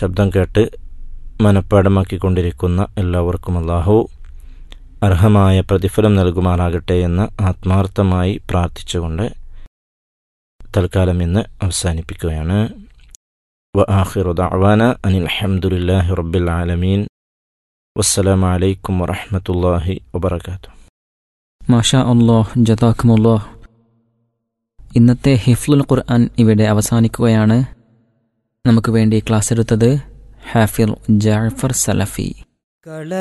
ശബ്ദം കേട്ട് മനഃപ്പാടമാക്കിക്കൊണ്ടിരിക്കുന്ന എല്ലാവർക്കും അള്ളാഹു അർഹമായ പ്രതിഫലം നൽകുമാറാകട്ടെ എന്ന് ആത്മാർത്ഥമായി പ്രാർത്ഥിച്ചുകൊണ്ട് തൽക്കാലം ഇന്ന് അവസാനിപ്പിക്കുകയാണ് വ ആഖിറു ദഅവാന അനിൽ ഹംദുലില്ലാഹി റബ്ബിൽ ആലമീൻ വസ്സലാമു അലൈക്കും വറഹ്മത്തുള്ളാഹി വബറകാതുഹു മാഷാ അള്ളാഹ് ജതാക്കുമുല്ലാഹ് ഇന്നത്തെ ഹിഫ്ലുൽ ഖുർആൻ ഇവിടെ അവസാനിക്കുകയാണ് നമുക്ക് വേണ്ടി ക്ലാസ് എടുത്തത് ഹാഫിർ ജാഫർ സലഫി